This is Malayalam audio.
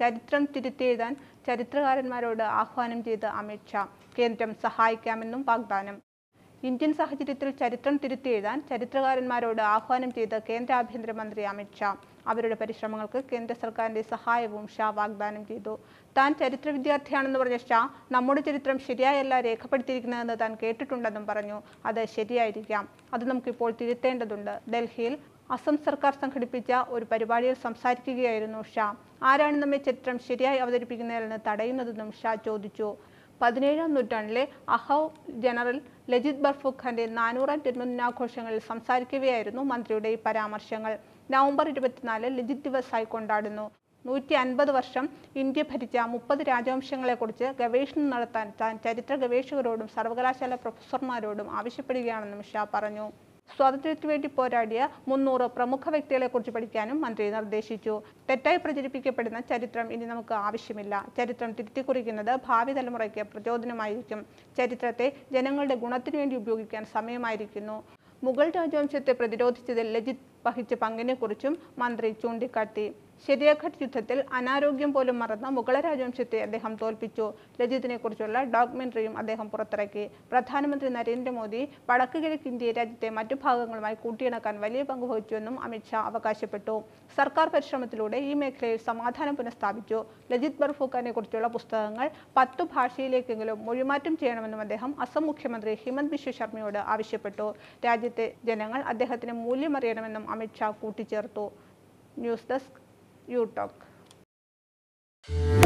ചരിത്രം തിരുത്തിയെഴുതാൻ ചരിത്രകാരന്മാരോട് ആഹ്വാനം ചെയ്ത് അമിത്ഷാ കേന്ദ്രം സഹായിക്കാമെന്നും വാഗ്ദാനം ഇന്ത്യൻ സാഹചര്യത്തിൽ ചരിത്രം തിരുത്തിയെഴുതാൻ ചരിത്രകാരന്മാരോട് ആഹ്വാനം ചെയ്ത് കേന്ദ്ര ആഭ്യന്തരമന്ത്രി അമിത്ഷാ അവരുടെ പരിശ്രമങ്ങൾക്ക് കേന്ദ്ര സർക്കാരിന്റെ സഹായവും ഷാ വാഗ്ദാനം ചെയ്തു താൻ ചരിത്ര വിദ്യാർത്ഥിയാണെന്ന് പറഞ്ഞ ഷാ നമ്മുടെ ചരിത്രം ശരിയായല്ല രേഖപ്പെടുത്തിയിരിക്കുന്നതെന്ന് താൻ കേട്ടിട്ടുണ്ടെന്നും പറഞ്ഞു അത് ശരിയായിരിക്കാം അത് നമുക്കിപ്പോൾ തിരുത്തേണ്ടതുണ്ട് ഡൽഹിയിൽ അസം സർക്കാർ സംഘടിപ്പിച്ച ഒരു പരിപാടിയിൽ സംസാരിക്കുകയായിരുന്നു ഷാ ആരാണ് നമ്മെ ചരിത്രം ശരിയായി അവതരിപ്പിക്കുന്നതിൽ നിന്ന് തടയുന്നതെന്നും ഷാ ചോദിച്ചു പതിനേഴാം നൂറ്റാണ്ടിലെ അഹൗ ജനറൽ ലജിത് ബർഫുഖാന്റെ നാനൂറാം ജന്മദിനാഘോഷങ്ങളിൽ സംസാരിക്കവെയായിരുന്നു മന്ത്രിയുടെ ഈ പരാമർശങ്ങൾ നവംബർ ഇരുപത്തിനാല് ലജിത് ദിവസായി കൊണ്ടാടുന്നു നൂറ്റി അൻപത് വർഷം ഇന്ത്യ ഭരിച്ച മുപ്പത് രാജവംശങ്ങളെക്കുറിച്ച് ഗവേഷണം നടത്താൻ താൻ ചരിത്ര ഗവേഷകരോടും സർവകലാശാല പ്രൊഫസർമാരോടും ആവശ്യപ്പെടുകയാണെന്നും ഷാ പറഞ്ഞു സ്വാതന്ത്ര്യത്തിനു വേണ്ടി പോരാടിയ മുന്നൂറ് പ്രമുഖ വ്യക്തികളെക്കുറിച്ച് പഠിക്കാനും മന്ത്രി നിർദ്ദേശിച്ചു തെറ്റായി പ്രചരിപ്പിക്കപ്പെടുന്ന ചരിത്രം ഇനി നമുക്ക് ആവശ്യമില്ല ചരിത്രം തിരുത്തിക്കുറിക്കുന്നത് ഭാവി തലമുറയ്ക്ക് പ്രചോദനമായിരിക്കും ചരിത്രത്തെ ജനങ്ങളുടെ ഗുണത്തിനു വേണ്ടി ഉപയോഗിക്കാൻ സമയമായിരിക്കുന്നു മുഗൾ രാജവംശത്തെ പ്രതിരോധിച്ചതിൽ ലജിത് വഹിച്ച പങ്കിനെക്കുറിച്ചും മന്ത്രി ചൂണ്ടിക്കാട്ടി ശരിയഘട്ട് യുദ്ധത്തിൽ അനാരോഗ്യം പോലും മറന്ന മുഗള രാജവംശത്തെ അദ്ദേഹം തോൽപ്പിച്ചു ലജിത്തിനെ കുറിച്ചുള്ള ഡോക്യുമെന്ററിയും അദ്ദേഹം പുറത്തിറക്കി പ്രധാനമന്ത്രി നരേന്ദ്രമോദി വടക്ക് കിഴക്ക് ഇന്ത്യയെ രാജ്യത്തെ മറ്റു ഭാഗങ്ങളുമായി കൂട്ടിയിണക്കാൻ വലിയ പങ്ക് വഹിച്ചുവെന്നും അമിത്ഷാ അവകാശപ്പെട്ടു സർക്കാർ പരിശ്രമത്തിലൂടെ ഈ മേഖലയിൽ സമാധാനം പുനഃസ്ഥാപിച്ചു ലജിത് ബർഫൂഖാനെ കുറിച്ചുള്ള പുസ്തകങ്ങൾ പത്തു ഭാഷയിലേക്കെങ്കിലും മൊഴിമാറ്റം ചെയ്യണമെന്നും അദ്ദേഹം അസം മുഖ്യമന്ത്രി ഹിമന്ത് ബിശ്വ ശർമ്മയോട് ആവശ്യപ്പെട്ടു രാജ്യത്തെ ജനങ്ങൾ അദ്ദേഹത്തിന് മൂല്യമറിയണമെന്നും അമിത്ഷാ കൂട്ടിച്ചേർത്തു ന്യൂസ് ഡെസ്ക് യു ടോക്ക്